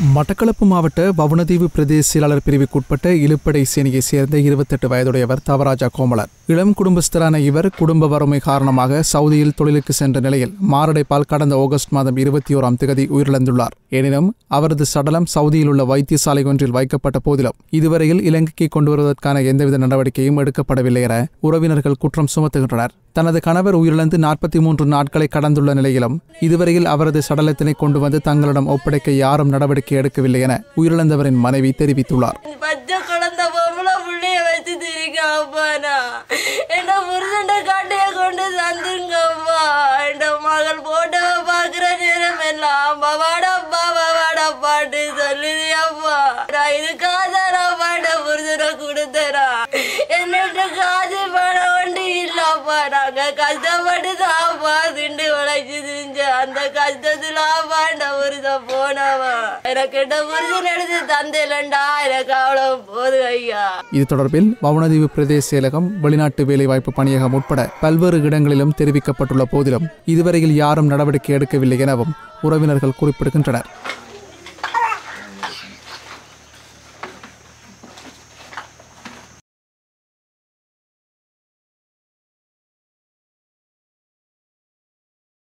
மட்டக்களப்பு மாவட்ட வவுனதீவு பிரதேச செயலாளர் பிரிவுக்குட்பட்ட இலுப்படை சேனையைச் சேர்ந்த இருபத்தெட்டு வயதுடையவர் தவராஜா கோமலர் இளம் குடும்பஸ்தரான இவர் குடும்ப வறுமை காரணமாக சவுதியில் தொழிலுக்கு சென்ற நிலையில் மாரடைப்பால் கடந்த ஆகஸ்ட் மாதம் இருபத்தி ஓராம் திகதி உயிரிழந்துள்ளார் எனினும் அவரது சடலம் சவுதியில் உள்ள வைத்தியசாலை ஒன்றில் வைக்கப்பட்ட போதிலும் இதுவரையில் இலங்கைக்கு கொண்டு வருவதற்கான எந்தவித நடவடிக்கையும் எடுக்கப்படவில்லை என உறவினர்கள் குற்றம் சுமத்துகின்றனர் தனது கணவர் உயிரிழந்து நாற்பத்தி மூன்று நாட்களை கடந்துள்ள நிலையிலும் இதுவரையில் அவரது சடலத்தினை கொண்டு வந்து தங்களிடம் ஒப்படைக்க யாரும் நடவடிக்கை எடுக்கவில்லை என உயிரிழந்தவரின் மனைவி தெரிவித்துள்ளார் பச்சை குழந்தை பொம்பளை புள்ளைய வச்சு திரிக்க அப்பானா என் புருஷன்ட காட்டைய கொண்டு தந்துருங்கப்பா என் மகள் போட்டவ பாக்குற நேரம் எல்லாம் பவாடப்பா பவாடப்பாட்டு சொல்லுதியப்பா நான் இதுக்காக நான் பாட்ட புருஷனை கொடுத்தனா என்னட்ட காசு பணம் ஒன்று இல்லப்பா நாங்க கஷ்டப்பட்டு தாப்பா திண்டு உழைச்சு திரிஞ்ச அந்த கஷ்டத்துல பாண்ட புருஷன் போனவா எனக்கு என்ன புருஷன் எடுத்து தந்திலண்டா எனக்கு அவ்வளவு போது ஐயா இது தொடர்பில் வவுனதீவு பிரதேச செயலகம் வெளிநாட்டு வேலைவாய்ப்பு பணியகம் உட்பட பல்வேறு இடங்களிலும் தெரிவிக்கப்பட்டுள்ள போதிலும் இதுவரையில் யாரும் நடவடிக்கை எடுக்கவில்லை எனவும் உறவினர்கள் குறிப்பிடுகின்றனர்